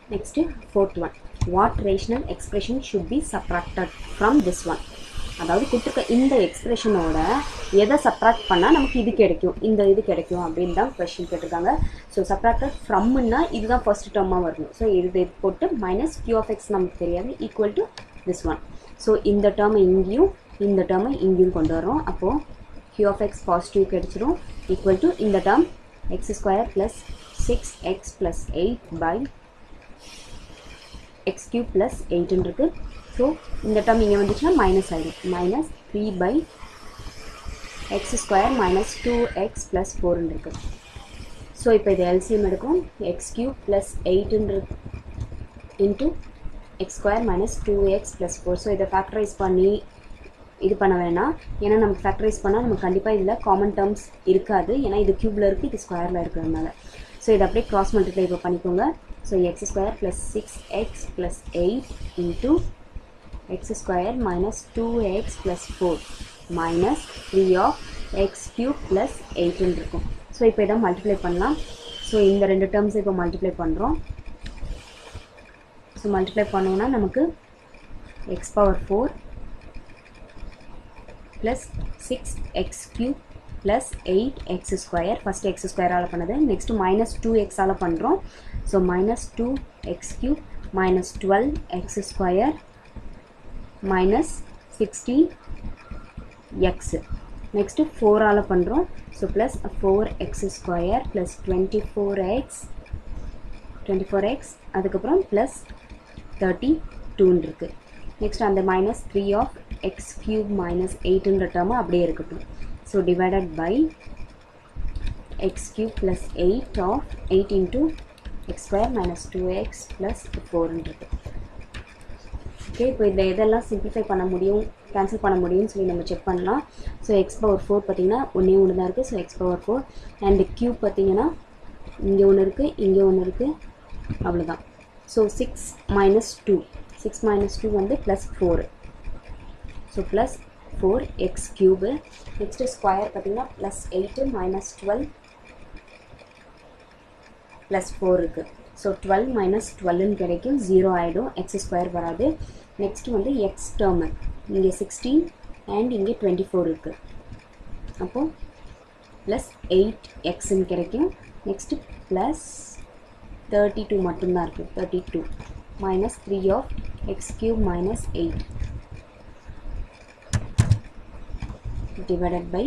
next fourth one what rational expression should be subtracted from this one அதாவது கொடுத்துருக்க இந்த எக்ஸ்பிரஷனோட எதை சப்ராக்ட் பண்ணால் நமக்கு இது கிடைக்கும் இந்த இது கிடைக்கும் அப்படின்னு தான் கொஷின் கேட்டிருக்காங்க ஸோ சப்ராக்டட் ஃப்ரம்னா இதுதான் ஃபர்ஸ்ட் டேர்மாக வரணும் ஸோ இது போட்டு மைனஸ் கியூ ஆஃப் எக்ஸ் நமக்கு தெரியாது equal to this one so இந்த டேர்மை இங்கேயும் இந்த டேர்மை இங்கேயும் கொண்டு வரோம் அப்போது கியூ ஆஃப் எக்ஸ் பாசிட்டிவ் கிடைச்சிரும் ஈக்குவல் டு இந்த term X square plus six X plus eight by X cube plus எயிட்டுன்னு இருக்குது ஸோ இந்த டேர்ம் இங்கே வந்துச்சுன்னா மைனஸ் ஆகிடும் minus three by X square minus two X plus ஃபோர்னு இருக்குது ஸோ இப்போ இது எல்சிஎம் எடுக்கும் எக்ஸ் கியூப் ப்ளஸ் எயிட்டுன்னு into X square minus two X plus four so இதை ஃபேக்டரைஸ் பண்ணி இது பண்ண வேணாம் ஏன்னா நமக்கு ஃபேக்டரைஸ் பண்ணால் நமக்கு கண்டிப்பாக இதில் காமன் டேர்ம்ஸ் இருக்காது ஏன்னா இது க்யூப்பில் இருக்குது இது ஸ்கொயரில் இருக்கிறதுனால ஸோ இதை அப்படியே க்ராஸ் மல்டிப்ளை இப்போ பண்ணிக்கோங்க so X square plus six X plus eight into X square minus two X plus four minus three of X cube plus எயிட்டுன்னு இருக்கும் ஸோ இப்போ இதை மல்டிப்ளை பண்ணலாம் ஸோ இந்த ரெண்டு டேர்ம்ஸ் இப்போ மல்டிப்ளை பண்ணுறோம் ஸோ மல்டிப்ளை பண்ணோன்னா நமக்கு X power four plus six X cube plus eight X square first X ஸ்கொயரால் பண்ணது நெக்ஸ்ட்டு மைனஸ் டூ எக்ஸால் பண்ணுறோம் so minus two X cube minus twelve X square minus sixteen X next ஃபோரால் பண்ணுறோம் so plus four X square plus twenty four X twenty four X அதுக்கப்புறம் plus thirty டூன்னு இருக்குது next அந்த minus three of X cube minus எயிட்டுன்ற term அப்படியே இருக்கட்டும் so divided by X cube plus eight of eight into X square minus two X plus ஃபோர்ன்றது okay இப்போ இந்த இதெல்லாம் சிம்பிளிஃபை பண்ண முடியும் கேன்சல் பண்ண முடியும்னு சொல்லி நம்ம செக் பண்ணலாம் ஸோ எக்ஸ் பவர் ஃபோர் பார்த்தீங்கன்னா ஒன்றே ஒன்று தான் இருக்குது so X power four and cube பார்த்தீங்கன்னா இங்கே ஒன்று இருக்குது இங்கே ஒன்று இருக்குது அவ்வளோதான் so six minus two six minus two வந்து plus four so plus four X cube next square பார்த்தீங்கன்னா plus eight minus twelve plus four இருக்குது ஸோ டுவெல் மைனஸ் டுவெல்னு கிடைக்கும் ஜீரோ ஆகிடும் எக்ஸ் ஸ்கொயர் வராது நெக்ஸ்ட் வந்து எக்ஸ் டேர்மு இங்கே sixteen and இங்கே டுவெண்ட்டி ஃபோர் இருக்குது அப்போது ப்ளஸ் எயிட் எக்ஸ்ன்னு கிடைக்கும் நெக்ஸ்ட்டு ப்ளஸ் தேர்ட்டி டூ மட்டும்தான் இருக்குது thirty two minus three of X cube minus eight divided by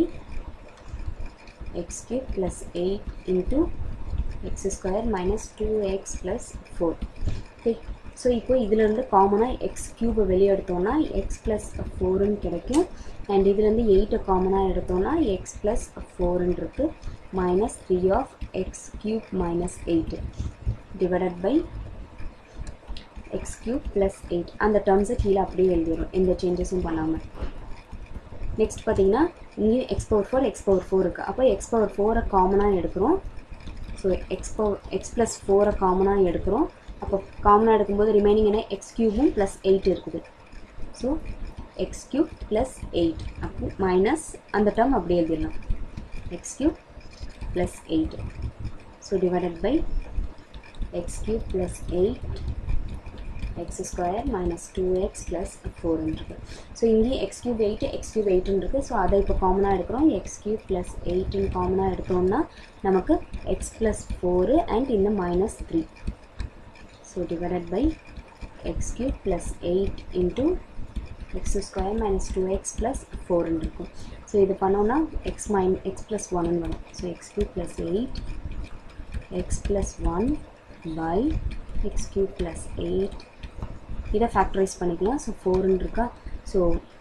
x cube plus 8 into x square minus 2x plus 4 okay so இப்போ இதிலேருந்து காமனாக எக்ஸ் க்யூபை வெளியே எடுத்தோம்னா எக்ஸ் ப்ளஸ் ஃபோருன்னு கிடைக்கும் அண்ட் இதுலேருந்து எயிட்டை காமனாக எடுத்தோம்னா எக்ஸ் ப்ளஸ் ஃபோருன்னு இருக்குது minus three of X cube minus eight divided by X cube plus eight அந்த டேர்ம்ஸை கீழே அப்படியே எழுதிடும் எந்த சேஞ்சஸும் பண்ணாமல் நெக்ஸ்ட் பார்த்தீங்கன்னா இங்கேயும் X power four X power four இருக்குது அப்போ எக்ஸ் பவர் ஃபோரை காமனாக எடுக்கிறோம் so X power X plus ஃபோரை காமனாக எடுக்கிறோம் அப்போ காமனாக எடுக்கும்போது ரிமைனிங் என்ன எக்ஸ் க்யூபும் ப்ளஸ் எயிட் இருக்குது so X cube plus eight அப்போ மைனஸ் அந்த டேர்ம் அப்படியே எழுதிடலாம் X cube plus eight so divided by X cube plus eight X square minus two X plus ஃபோர்னு இருக்குது ஸோ இங்கேயும் X cube eight X cube எயிட்டுன்னு இருக்குது ஸோ அதை இப்போ காமனாக எடுக்கிறோம் எக்ஸ் கியூப் ப்ளஸ் எயிட்டுன்னு காமனாக எடுத்தோம்னா நமக்கு எக்ஸ் ப்ளஸ் ஃபோரு அண்ட் இந்த minus three so divided by X cube plus eight into X square minus two X plus ஃபோர்னு இருக்கும் ஸோ இது பண்ணோன்னா எக்ஸ் மைன் எக்ஸ் ப்ளஸ் ஒன்னு வரும் so X cube plus eight X plus one by X cube plus eight இதை factorize பண்ணிக்கலாம் so ஃபோர்னு இருக்கா ஸோ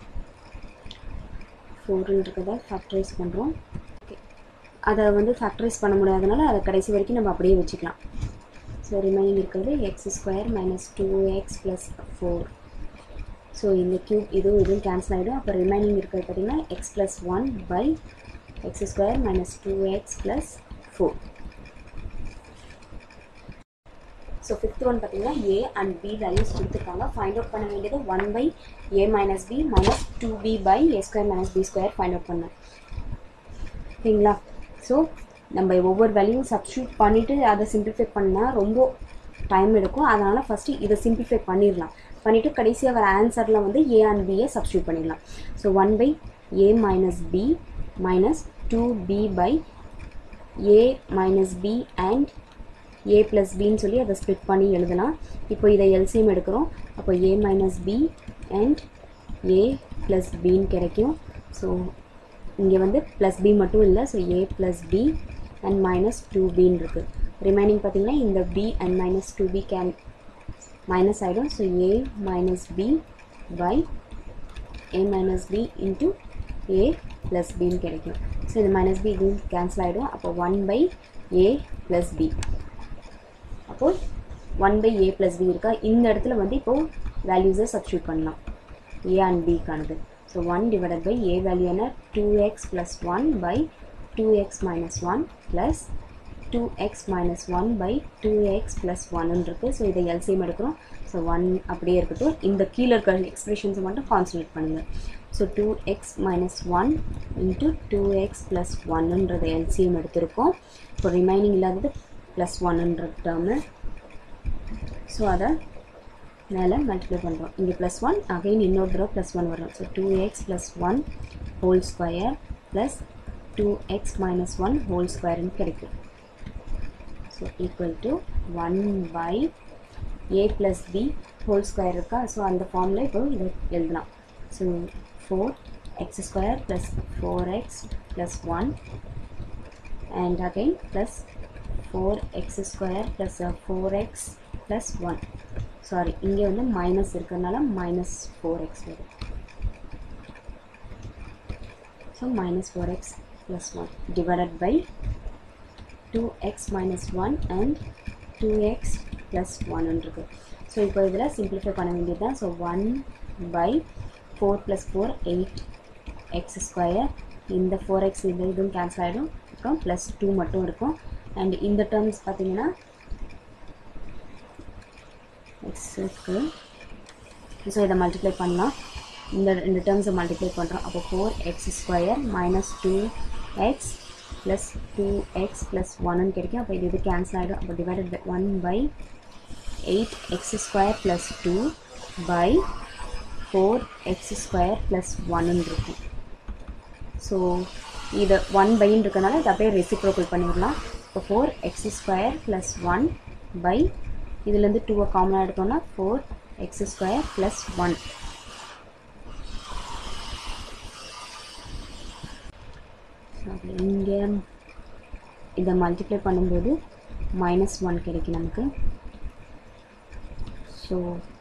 ஃபோர்னு இருக்கதை ஃபேக்டரைஸ் பண்ணுறோம் ஓகே அதை வந்து ஃபேக்டரைஸ் பண்ண முடியாதனால அதை கடைசி வரைக்கும் நம்ம அப்படியே வச்சுக்கலாம் ஸோ ரிமைனிங் இருக்கிறது X square minus two X plus four so இந்த க்யூப் இதுவும் இதுவும் கேன்சல் ஆகிடும் அப்போ ரிமைனிங் இருக்கிறது பார்த்திங்கன்னா X plus one by X square minus two X plus four so fifth one பார்த்தீங்கன்னா ஏ அண்ட் பி வேல்யூஸ் கொடுத்துருக்காங்க ஃபைண்ட் அவுட் பண்ண வேண்டியது one by A minus B minus two B by A square minus B square find out பண்ணேன் ஓகேங்களா so நம்ம ஒவ்வொரு வேல்யூவும் substitute பண்ணிவிட்டு அதை சிம்பிளிஃபை பண்ணால் ரொம்ப டைம் எடுக்கும் அதனால் ஃபஸ்ட்டு இதை சிம்பிளிஃபை பண்ணிடலாம் பண்ணிவிட்டு கடைசியாக வர ஆன்சரில் வந்து ஏ அண்ட் பியை சப்ஸ்டியூட் பண்ணிடலாம் so one by A minus B minus two B by A minus B and A plus பின்னு சொல்லி அதை ஸ்ப்ளிட் பண்ணி எழுதலாம் இப்போ இதை எல்சிஎம் எடுக்கிறோம் அப்போ A minus B and A plus பின்னு கிடைக்கும் ஸோ இங்கே வந்து ப்ளஸ் பி மட்டும் இல்லை so A plus B and minus two பின்னு இருக்குது ரிமைனிங் பார்த்தீங்கன்னா இந்த B and minus two B can minus ஆகிடும் so A minus B by A minus B into A plus பின்னு கிடைக்கும் ஸோ இந்த மைனஸ் பி இதுவும் கேன்சல் ஆகிடும் அப்போ one by A plus B அப்போது one by A plus B இருக்கா இந்த இடத்துல வந்து இப்போது வேல்யூஸை சப்ஸ்டியூட் பண்ணலாம் ஏ அண்ட் பிக்கானது so one divided by A value என்ன two X plus one by two X minus one plus two X minus one by two X plus ஒன்னு இருக்குது ஸோ இதை எல்சிஎம் எடுக்கிறோம் ஸோ ஒன் அப்படியே இருக்கட்டும் இந்த கீழே இருக்கிற எக்ஸ்பிரஷன்ஸை மட்டும் கான்சன்ட்ரேட் பண்ணுங்கள் so two X minus one into two X plus ஒன்னுன்றதை எல்சிஎம் எடுத்திருக்கோம் இப்போ ரிமைனிங் இல்லாதது ப்ளஸ் ஒன்னுன்ற டேர்மு ஸோ அதை மேலே மல்டிப்ளை பண்ணுறோம் இங்கே ப்ளஸ் ஒன் அகைன் இன்னொரு தடவை ப்ளஸ் ஒன் வரும் so two X plus one whole square plus two X minus one whole ஸ்கொயர்னு கிடைக்கும் so equal to one by A plus B whole square இருக்கா ஸோ அந்த ஃபார்மில் இப்போ இதை எழுதலாம் so four X square plus four X plus one and again plus four X square plus four X plus one sorry இங்கே வந்து minus இருக்கிறதுனால minus four X வரும் so minus four X plus one divided by two X minus one and two X plus ஒன்னு இருக்குது so இப்போ இதில் simplify பண்ண வேண்டியது தான் so one by four plus four eight X square இந்த ஃபோர் எக்ஸ் இந்த இதுவும் கேன்சல் ஆகிடும் அப்புறம் ப்ளஸ் டூ மட்டும் இருக்கும் அண்ட் இந்த டேர்ம்ஸ் பார்த்தீங்கன்னா எக்ஸ் இருக்குது ஸோ இதை மல்டிப்ளை பண்ணலாம் இந்த ரெண்டு டேர்ம்ஸை மல்டிப்ளை பண்ணுறோம் அப்போ four X square minus two X plus two X plus ஒன்னு கிடைக்கும் அப்போ இது இது கேன்சல் ஆகிடும் அப்போ divided by one by eight X square plus two by four X square plus ஒன்னு இருக்கும் ஸோ இது ஒன் பைன்னு இருக்கனால இதை அப்படியே ரெசிப்ரோக்கல் பண்ணிடலாம் இப்போ four X square plus one by இதுலேருந்து டூவை காமனாக எடுத்தோம்னா four X square plus one இங்கே இதை மல்டிப்ளை பண்ணும்போது மைனஸ் ஒன் கிடைக்கும் நமக்கு so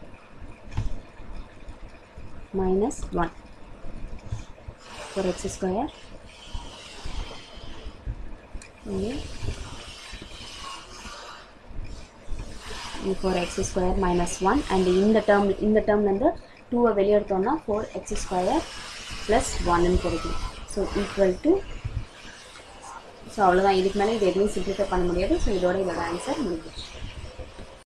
minus one four X square இங்கே four X square minus one and இந்த டேர்ம் இந்த டேர்ம்லேருந்து டூவை வெளியே எடுத்தோம்னா ஃபோர் எக்ஸ் ஸ்கொயர் ப்ளஸ் ஒன்னு கிடைக்கும் ஸோ ஈக்குவல் டு ஸோ அவ்வளோதான் இதுக்கு மேலே இது எதுவும் சிம்பிளிஃபை பண்ண முடியாது ஸோ இதோட இதோட ஆன்சர் முடிஞ்சிச்சு